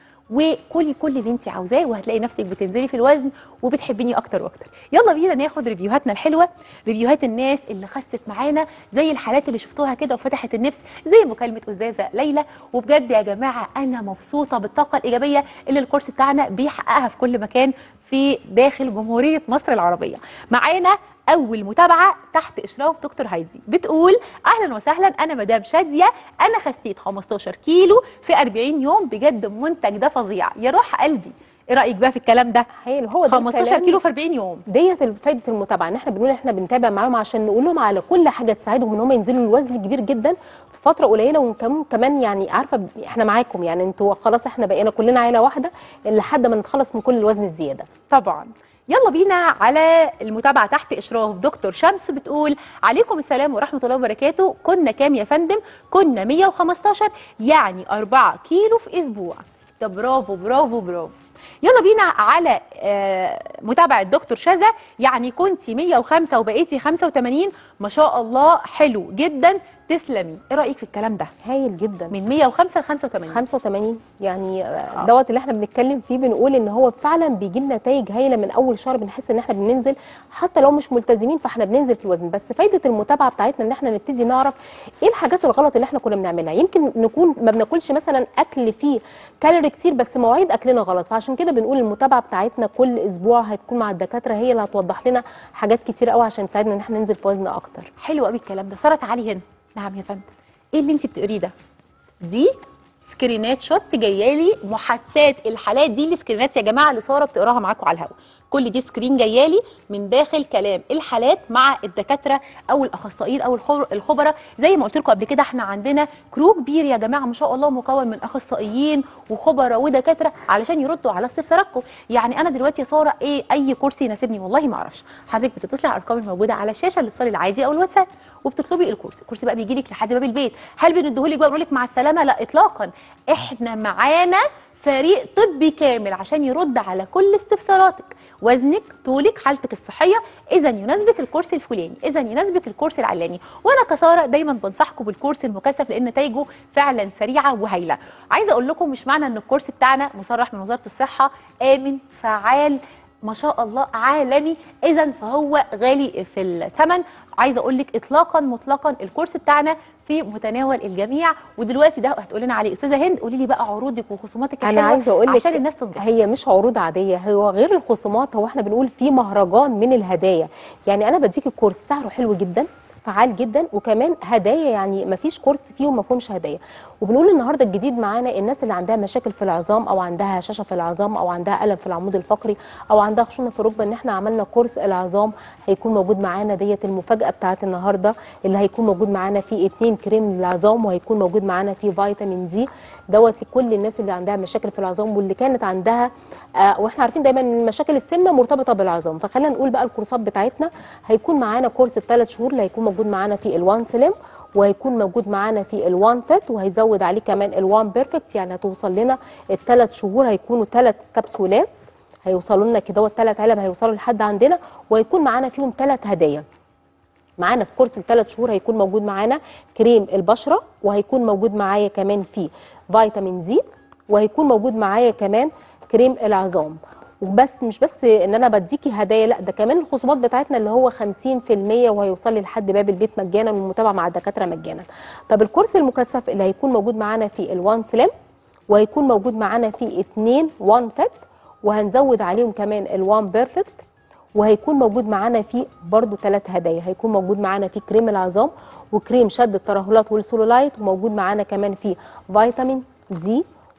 وكلي كل اللي انت عاوزاه وهتلاقي نفسك بتنزلي في الوزن وبتحبيني اكتر واكتر يلا بينا ناخد ريفيوهاتنا الحلوه ريفيوهات الناس اللي خست معانا زي الحالات اللي شفتوها كده وفتحت النفس زي مكالمه استاذه ليلى وبجد يا جماعه انا مبسوطه بالطاقه الايجابيه اللي الكورس بتاعنا بيحققها في كل مكان في داخل جمهوريه مصر العربيه معانا اول متابعه تحت اشراف دكتور هايدي بتقول اهلا وسهلا انا مدام شاديه انا خسيت 15 كيلو في 40 يوم بجد المنتج ده فظيع يا روح قلبي ايه رايك بقى في الكلام ده حلو هو ده 15 الكلام. كيلو في 40 يوم ديت فايده المتابعه ان احنا بنقول احنا بنتابع معاهم عشان نقول لهم على كل حاجه تساعدهم ان هم ينزلوا الوزن كبير جدا في فتره قليله وكمان كمان يعني عارفه ب- احنا معاكم يعني انتوا خلاص احنا بقينا كلنا عيله واحده لحد ما نتخلص من كل الوزن الزياده طبعا يلا بينا على المتابعة تحت إشراف دكتور شمس بتقول عليكم السلام ورحمة الله وبركاته كنا كام يا فندم كنا 115 يعني 4 كيلو في أسبوع ده برافو برافو برافو يلا بينا على آه، متابعة دكتور شذا يعني كنتي 105 وبقيتي 85 ما شاء الله حلو جدا تسلمي ايه رأيك في الكلام ده هايل جدا من 105 ل 85 85 يعني آه، دوت اللي احنا بنتكلم فيه بنقول ان هو فعلا بيجيب نتائج هايله من اول شهر بنحس ان احنا بننزل حتى لو مش ملتزمين فاحنا بننزل في الوزن بس فايده المتابعه بتاعتنا ان احنا نبتدي نعرف ايه الحاجات الغلط اللي احنا كنا بنعملها يمكن نكون ما بناكلش مثلا اكل فيه كالوري كتير بس مواعيد اكلنا غلط فعشان كده بنقول المتابعه بتاعتنا كل اسبوع هتكون مع الدكاتره هي اللي هتوضح لنا حاجات كتير قوي عشان تساعدنا ان احنا ننزل في وزن اكتر حلو قوي الكلام ده ساره تعالي هنا نعم يا فندم ايه اللي انت بتقريه ده دي سكرينات شوت جايه لي محادثات الحالات دي السكرينات يا جماعه اللي ساره بتقراها معاكم على الهواء كل دي سكرين جايه لي من داخل كلام الحالات مع الدكاتره او الاخصائيين او الخبر- الخبراء زي ما قلت لكم قبل كده احنا عندنا كرو كبير يا جماعه ما شاء الله مكون من اخصائيين وخبراء ودكاتره علشان يردوا على استفساراتكم يعني انا دلوقتي يا ساره ايه اي كرسي يناسبني والله ما اعرفش حضرتك بتتصلي على الارقام الموجوده على الشاشه الاتصال العادي او الواتساب وبتطلبي الكرسي الكرسي بقى بيجي لك لحد باب البيت هل بنديهولك بقى ونقول لك مع السلامه لا اطلاقا احنا معانا فريق طبي كامل عشان يرد على كل استفساراتك وزنك طولك حالتك الصحيه اذا يناسبك الكورس الفلاني اذا يناسبك الكورس العلاني وانا كساره دايما بنصحكم بالكورس المكثف لان نتائجه فعلا سريعه وهايله عايزه اقول لكم مش معنى ان الكورس بتاعنا مصرح من وزاره الصحه امن فعال ما شاء الله عالمي اذا فهو غالي في الثمن عايزه اقول لك اطلاقا مطلقا الكورس بتاعنا في متناول الجميع ودلوقتي ده هتقولي لنا عليه استاذه هند قولي لي بقى عروضك وخصوماتك انا الحلوة عايزه اقول لك عشان الناس تنبسط هي مش عروض عاديه هو غير الخصومات هو احنا بنقول في مهرجان من الهدايا يعني انا بديك الكورس سعره حلو جدا فعال جدا وكمان هدايا يعني ما فيش كورس فيهم ما فيهمش هدايا وبنقول النهارده الجديد معانا الناس اللي عندها مشاكل في العظام او عندها هشاشه في العظام او عندها الم في العمود الفقري او عندها خشونه في الركبه ان احنا عملنا كورس العظام هيكون موجود معانا ديت المفاجاه بتاعت النهارده اللي هيكون موجود معانا فيه اتنين كريم للعظام وهيكون موجود معانا فيه فيتامين دي دوت لكل الناس اللي عندها مشاكل في العظام واللي كانت عندها آه واحنا عارفين دايما ان مشاكل السمنه مرتبطه بالعظام فخلينا نقول بقى الكورسات بتاعتنا هيكون معانا كورس الثلاث شهور اللي هيكون موجود معانا في الوان سليم وهيكون موجود معانا في الوان فيت وهيزود عليه كمان الوان بيرفكت يعني هتوصل لنا الثلاث شهور هيكونوا ثلاث كبسولات هيوصلوا لنا كده ثلاث علب هيوصلوا لحد عندنا وهيكون معانا فيهم ثلاث هدايا معانا في كورس الثلاث شهور هيكون موجود معانا كريم البشره وهيكون موجود معايا كمان في فيتامين زي وهيكون موجود معايا كمان كريم العظام وبس مش بس ان انا بديكي هدايا لا ده كمان الخصومات بتاعتنا اللي هو 50% وهيوصل لي لحد باب البيت مجانا والمتابعه مع الدكاتره مجانا طب الكورس المكثف اللي هيكون موجود معانا في الوان سليم وهيكون موجود معانا في اتنين وان فت وهنزود عليهم كمان الوان بيرفكت وهيكون موجود معانا فيه برضو ثلاث هدايا هيكون موجود معانا فيه كريم العظام وكريم شد الترهلات والسلولايت وموجود معانا كمان فيه فيتامين دي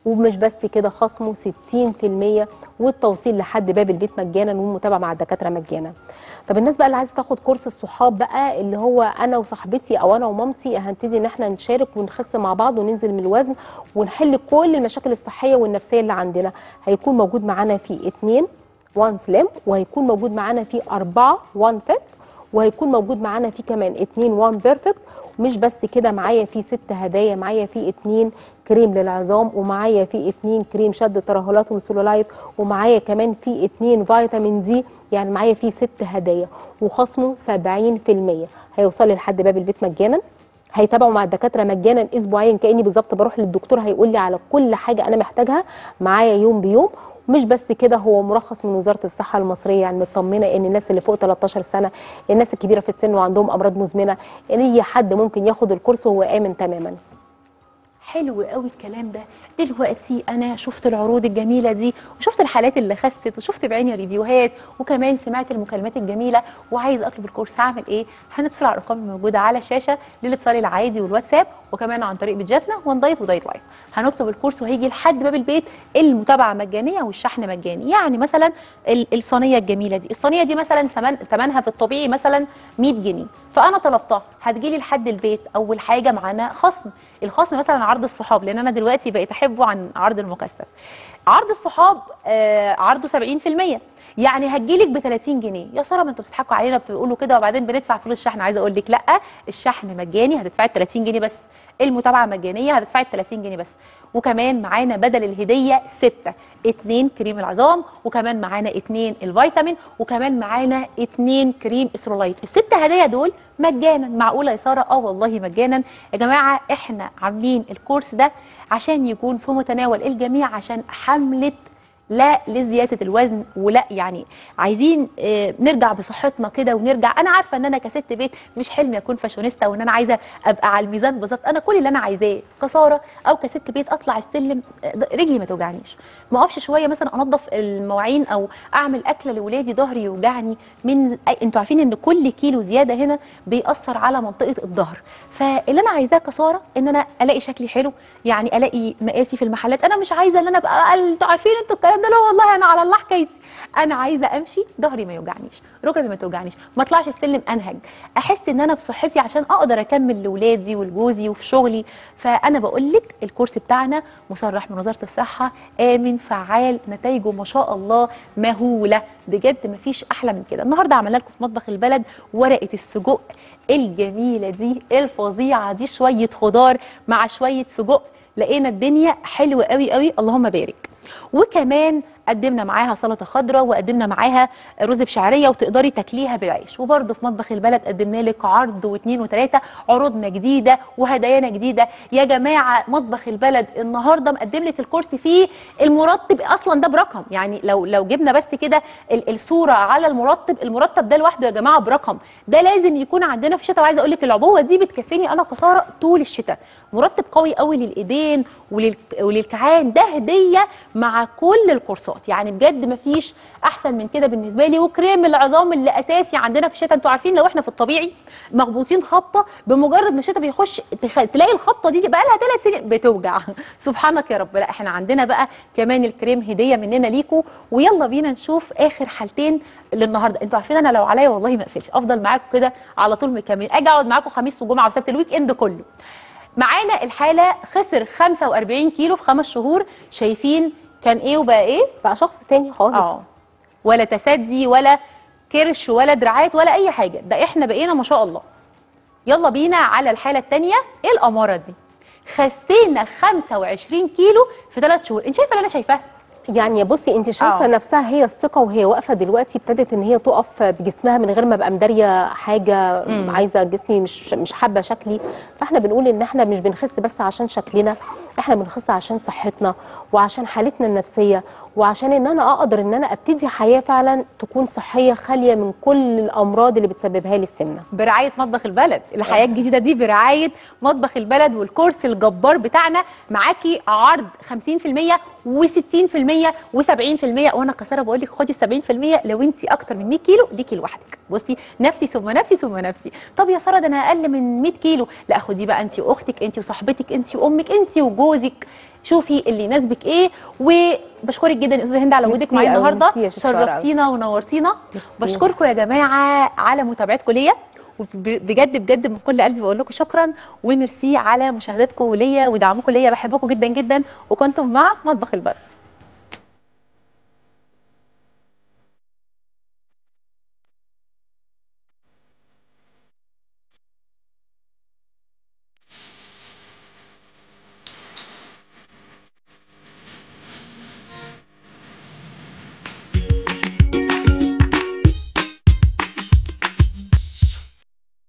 ومش بس كده خصمه 60% والتوصيل لحد باب البيت مجانا والمتابعه مع الدكاتره مجانا طب الناس بقى اللي عايزه تاخد كورس الصحاب بقى اللي هو انا وصاحبتي او انا ومامتي هنبتدي ان احنا نشارك ونخس مع بعض وننزل من الوزن ونحل كل المشاكل الصحيه والنفسيه اللي عندنا هيكون موجود معانا في اتنين وان سليم وهيكون موجود معانا في أربعة وان فيت وهيكون موجود معانا في كمان اتنين وان بيرفكت ومش بس كده معايا في ست هدايا معايا في اتنين كريم للعظام ومعايا في اتنين كريم شد الترهلات والسلولايت ومعايا كمان في اتنين فيتامين دي يعني معايا في ست هدايا وخصمه 70% هيوصل لي لحد باب البيت مجانا هيتابعوا مع الدكاتره مجانا اسبوعيا كاني بالظبط بروح للدكتور هيقول لي على كل حاجه انا محتاجها معايا يوم بيوم مش بس كده هو مرخص من وزاره الصحه المصريه يعني مطمنه ان الناس اللي فوق 13 سنه الناس الكبيره في السن وعندهم امراض مزمنه ان اي حد ممكن ياخد الكورس وهو امن تماما حلو قوي الكلام ده دلوقتي انا شفت العروض الجميله دي وشفت الحالات اللي خست وشفت بعيني ريفيوهات وكمان سمعت المكالمات الجميله وعايز اطلب الكورس هعمل ايه هنتصل على الارقام الموجوده على الشاشه للاتصال العادي والواتساب وكمان عن طريق بيجاتنا وان دايت ودايت لايف هنطلب الكورس وهيجي لحد باب البيت المتابعه مجانيه والشحن مجاني يعني مثلا ال- الصينيه الجميله دي الصينيه دي مثلا ثمن ثمنها في الطبيعي مثلا 100 جنيه فانا طلبتها هتجيلي لحد البيت اول حاجه معانا خصم الخصم مثلا عرض الصحاب لان انا دلوقتي بقيت احبه عن عرض المكثف عرض الصحاب آه عرضه 70% يعني هتجيلك ب 30 جنيه يا ساره ما انتوا بتضحكوا علينا بتقولوا كده وبعدين بندفع فلوس شحن عايزه اقول لك لا الشحن مجاني هتدفعي 30 جنيه بس المتابعه مجانيه هتدفعي 30 جنيه بس وكمان معانا بدل الهديه ستة اتنين كريم العظام وكمان معانا اتنين الفيتامين وكمان معانا اتنين كريم اسرولايت الست هدايا دول مجانا معقوله يا ساره اه والله مجانا يا جماعه احنا عاملين الكورس ده عشان يكون في متناول الجميع عشان حمله لا لزياده الوزن ولا يعني عايزين آه، نرجع بصحتنا كده ونرجع انا عارفه ان انا كست بيت مش حلمي اكون فاشونيستا وان انا عايزه ابقى على الميزان بالظبط انا كل اللي انا عايزاه كساره او كست بيت اطلع السلم آه، رجلي ما توجعنيش ما اقفش شويه مثلا انظف المواعين او اعمل اكله لاولادي ظهري يوجعني من أي- انتوا عارفين ان كل كيلو زياده هنا بيأثر على منطقه الظهر فاللي انا عايزاه كساره ان انا الاقي شكلي حلو يعني الاقي مقاسي في المحلات انا مش عايزه ان انا ابقى انتوا عارفين انتوا الكلام ده لا والله انا على الله حكايتي انا عايزه امشي ظهري ما يوجعنيش ركبي ما توجعنيش ما اطلعش السلم انهج احس ان انا بصحتي عشان اقدر اكمل لاولادي ولجوزي وفي شغلي فانا بقول لك الكورس بتاعنا مصرح من وزاره الصحه امن فعال نتائجه ما شاء الله مهوله بجد ما فيش احلى من كده النهارده عملنا لكم في مطبخ البلد ورقه السجق الجميله دي الفظيعه دي شويه خضار مع شويه سجق لقينا الدنيا حلوه قوي قوي اللهم بارك وكمان قدمنا معاها سلطه خضراء وقدمنا معاها رز بشعريه وتقدري تاكليها بالعيش وبرده في مطبخ البلد قدمنا لك عرض واثنين وثلاثه عروضنا جديده وهدايانا جديده يا جماعه مطبخ البلد النهارده مقدم لك الكرسي فيه المرتب اصلا ده برقم يعني لو لو جبنا بس كده ال- الصوره على المرتب المرتب ده لوحده يا جماعه برقم ده لازم يكون عندنا في الشتاء وعايزه اقول لك العبوه دي بتكفيني انا كساره طول الشتاء مرتب قوي قوي للايدين ولل... وللكعان ده هديه مع كل الكورسات يعني بجد مفيش احسن من كده بالنسبه لي وكريم العظام اللي اساسي عندنا في الشتاء انتوا عارفين لو احنا في الطبيعي مخبوطين خبطه بمجرد ما الشتاء بيخش تخ... تلاقي الخبطه دي بقى لها ثلاث سنين بتوجع سبحانك يا رب لا احنا عندنا بقى كمان الكريم هديه مننا ليكوا ويلا بينا نشوف اخر حالتين للنهارده انتوا عارفين انا لو عليا والله ما اقفلش افضل معاكم كده على طول مكمل اجي اقعد معاكم خميس وجمعه وسبت الويك اند كله معانا الحاله خسر 45 كيلو في خمس شهور شايفين كان ايه وبقى ايه بقى شخص تاني خالص اه ولا تسدي ولا كرش ولا دراعات ولا اي حاجه ده احنا بقينا ما شاء الله يلا بينا على الحاله الثانيه ايه الاماره دي خسينا 25 كيلو في ثلاث شهور انت شايفه اللي انا شايفاه يعني بصي انت شايفه آه. نفسها هي الثقه وهي واقفه دلوقتي ابتدت ان هي تقف بجسمها من غير ما ابقى مداريه حاجه مم. عايزه جسمي مش مش حابه شكلي فاحنا بنقول ان احنا مش بنخس بس عشان شكلنا احنا بنخس عشان صحتنا وعشان حالتنا النفسيه وعشان ان انا اقدر ان انا ابتدي حياه فعلا تكون صحيه خاليه من كل الامراض اللي بتسببها لي السمنه برعايه مطبخ البلد الحياه الجديده دي برعايه مطبخ البلد والكورس الجبار بتاعنا معاكي عرض 50% و60% و70% وانا كساره بقول لك خدي 70% لو انت اكتر من 100 كيلو ليكي لوحدك بصي نفسي ثم نفسي ثم نفسي طب يا ساره ده انا اقل من 100 كيلو لا خدي بقى انت واختك انت وصاحبتك انت وامك انت وجوزك شوفي اللي يناسبك ايه وبشكرك جدا يا استاذه هند على وجودك ميرسي معايا أوي، النهارده ميرسي يا شيخ سارة أوي. شرفتينا ونورتينا ميرسي. بشكركم يا جماعه على متابعتكم ليا وبجد بجد من كل قلبي بقول لكم شكرا وميرسي على مشاهدتكم ليا ودعمكم ليا بحبكم جدا جدا وكنتم مع مطبخ البر